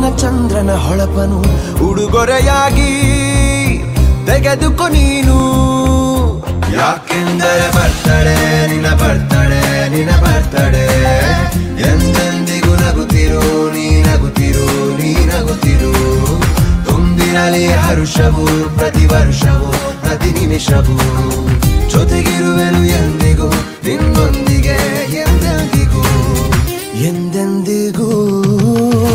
ನಿನ್ನ ಚಂದ್ರನ ಹೊಳಪನು ಉಡುಗೊರೆಯಾಗಿ ತೆಗೆದುಕೊ ನೀನು ಯಾಕೆಂದರೆ ಬರ್ತಡೆ ನಿನ್ನ ಬರ್ತಡೆ ನಿನ್ನ ಬರ್ತಡೆ ಎಂದೆಂದಿಗೂ ನಗುತ್ತಿರು ನೀ ನಗುತ್ತಿರು ನೀ ನಗುತ್ತಿರು ತುಂಬಿರಲಿ ಹರುಷವು ಪ್ರತಿ ವರ್ಷವೂ ಪ್ರತಿ ನಿಮಿಷವೂ ಜೊತೆಗಿರುವೆನು ಎಂದಿಗೂ ನಿನ್ನೊಂದಿಗೆ ಎಂದೆಂದಿಗೂ ಎಂದೆಂದಿಗೂ